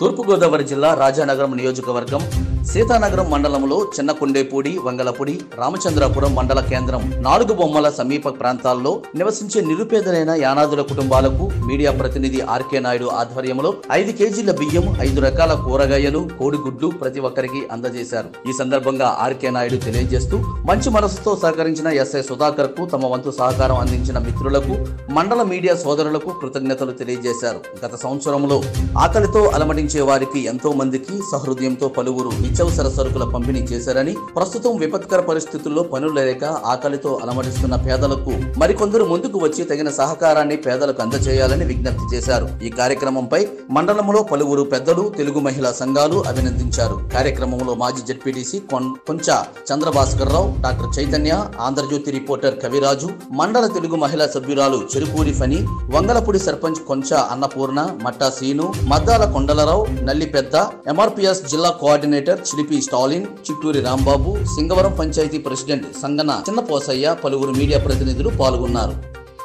తూర్పుగోదావరి జిల్లా రాజానగరం నియోజకవర్గం సీతానగరం మండలంలో చిన్నకొండేపూడి వంగలపూడి రామచంద్రాపురం మండల కేంద్రం నాలుగు బొమ్మల సమీప ప్రాంతాల్లో నివసించే నిరుపేదలైన యానాదుల కుటుంబాలకు మీడియా ప్రతినిధి ఆర్కే నాయుడు ఆధ్వర్యంలో ఐదు కేజీల బియ్యం ఐదు రకాల కూరగాయలు కోడిగుడ్లు ప్రతి ఒక్కరికి అందజేశారు ఈ సందర్భంగా ఆర్కే నాయుడు తెలియజేస్తూ మంచి మనసుతో సహకరించిన ఎస్ఐ సుధాకర్ కు తమ వంతు సహకారం అందించిన మిత్రులకు మండల మీడియా సోదరులకు కృతజ్ఞతలు తెలియజేశారు గత సంవత్సరంలో ఆకలితో అలమటించే వారికి ఎంతో మందికి సహృదయంతో పలువురు నిత్యావసర సరుకుల పంపిణీ చేశారని ప్రస్తుతం విపత్కర పరిస్థితుల్లో పనులు లేక ఆకలితో అలమటిస్తున్న పేదలకు మరికొందరు ముందుకు వచ్చి తగిన సహకారాన్ని పేదలకు అందజేయాలని విజ్ఞప్తి చేశారు ఈ కార్యక్రమంపై మండలంలో పలువురు పెద్దలు తెలుగు మహిళా సంఘాలు అభినందించారు కార్యక్రమంలో మాజీ ZPTC Koncha Chandrabhaskar Rao doctor Chaitanya Andhrajyothy reporter Kaviraju మండల తెలుగు మహిళా సభ్యురాలు చెరుకూరి ఫణి వంగలపూడి సర్పంచ్ కొంచ అన్నపూర్ణ మట్టా సీను మద్దాల కొండలరావు నల్లి పెద్ద ఎంఆర్పిఎస్ జిల్లా కోఆర్డినేటర్ చిలిపి స్టాలిన్ చిట్టూరి రాంబాబు సింగవరం పంచాయతీ ప్రెసిడెంట్ సంగన చిన్నపోసయ్య పలువురు మీడియా ప్రతినిధులు పాల్గొన్నారు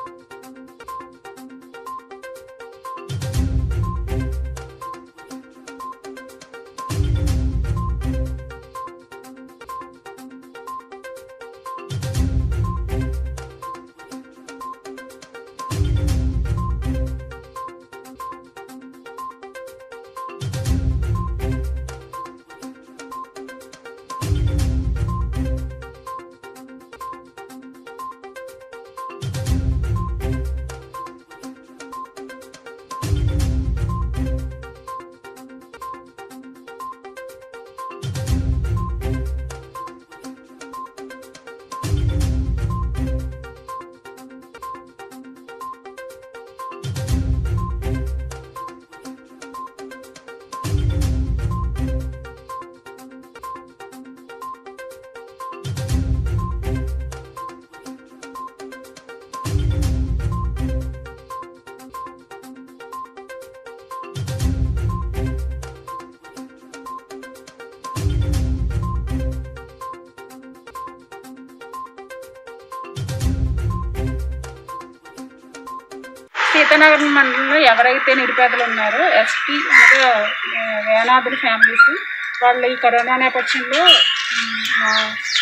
సీతానగరం మండలంలో ఎవరైతే నిరుపేదలు ఉన్నారో ఎస్టీ ఇంకా ఆ, వేలాదుల ఫ్యామిలీస్ వాళ్ళు ఈ కరోనా నేపథ్యంలో ఉమ్, ఆ,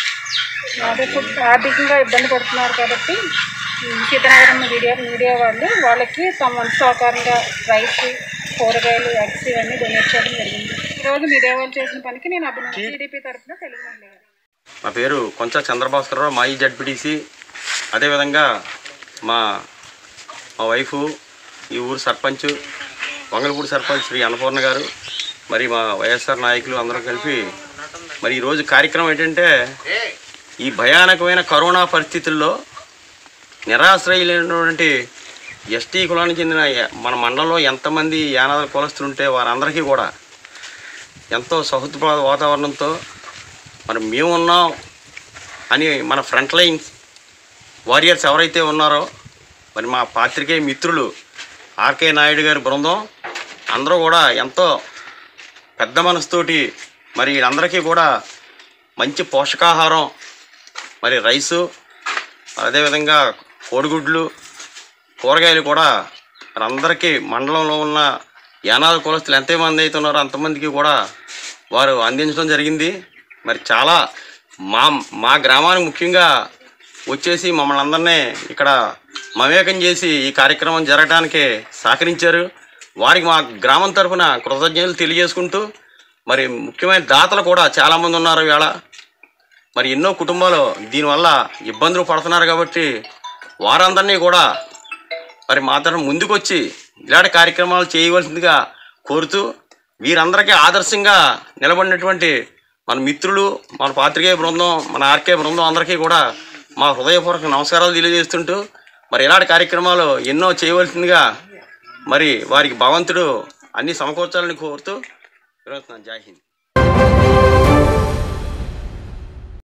అదే ఫుడ్ ఆర్థికంగా ఇబ్బంది పడుతున్నారు కాబట్టి ఉమ్, సీతానగరం మీడియా మీడియా వాళ్ళు వాళ్ళకి తమ వంతు సహకారంగా రైస్ కూరగాయలు ఎగ్స్ ఇవన్నీ డొనేట్ చేయడం జరిగింది ఈరోజు మీడియా వాళ్ళు చేసిన పనికి నేను అభినందన టీడీపీ తరఫున తెలుగు మహిళ నా పేరు కొంచ చంద్రభాస్కరరావు మాజీ జడ్పీటీసీ అదేవిధంగా మా మా వైఫ్ ఈ ఊరు సర్పంచ్ వంగలపూడి సర్పంచ్ శ్రీ అన్నపూర్ణ గారు మరి మా వైఎస్ఆర్ నాయకులు అందరూ కలిపి మరి ఈరోజు కార్యక్రమం ఏంటంటే ఈ భయానకమైన కరోనా పరిస్థితుల్లో నిరాశ్రయులైనటువంటి ఎస్టీ కులానికి చెందిన ఎ- మన మండలంలో ఎంతమంది యానాద కులస్తులుంటే వారందరికీ కూడా ఎంతో సౌహృద వాతావరణంతో మరి మేము ఉన్నాం అని మన ఫ్రంట్ లైన్ వారియర్స్ ఎవరైతే ఉన్నారో మరి మా పాత్రికేయ మిత్రులు ఆర్కే నాయుడు గారి బృందం అందరూ కూడా ఎంతో పెద్ద మనసుతోటి మరి వీళ్ళందరికీ కూడా మంచి పోషకాహారం మరి రైసు అదేవిధంగా కోడిగుడ్లు కూరగాయలు కూడా మరి అందరికీ మండలంలో ఉన్న యానాది కులస్తులు ఎంతమంది అయితే ఉన్నారో అంతమందికి కూడా వారు అందించడం జరిగింది మరి చాలా మా మా గ్రామానికి ముఖ్యంగా వచ్చేసి మమ్మల్ని అందరినీ ఇక్కడ మమేకం చేసి ఈ కార్యక్రమం జరగడానికి సహకరించారు వారికి మా గ్రామం తరఫున కృతజ్ఞతలు తెలియజేసుకుంటూ మరి ముఖ్యమైన దాతలు కూడా చాలామంది ఉన్నారు ఇవాళ మరి ఎన్నో కుటుంబాలు దీనివల్ల ఇబ్బందులు పడుతున్నారు కాబట్టి వారందరినీ కూడా మరి మాత్రం ముందుకొచ్చి ఇలాంటి కార్యక్రమాలు చేయవలసిందిగా కోరుతూ వీరందరికీ ఆదర్శంగా నిలబడినటువంటి మన మిత్రులు మన పాత్రికేయ బృందం మన ఆర్కే బృందం అందరికీ కూడా మా హృదయపూర్వక నమస్కారాలు తెలియజేస్తుంటూ మరి ఇలాంటి కార్యక్రమాలు ఎన్నో చేయవలసిందిగా మరి వారికి భగవంతుడు అన్ని సమకూర్చాలని కోరుతూ విరమిస్తున్నాను జై హింద్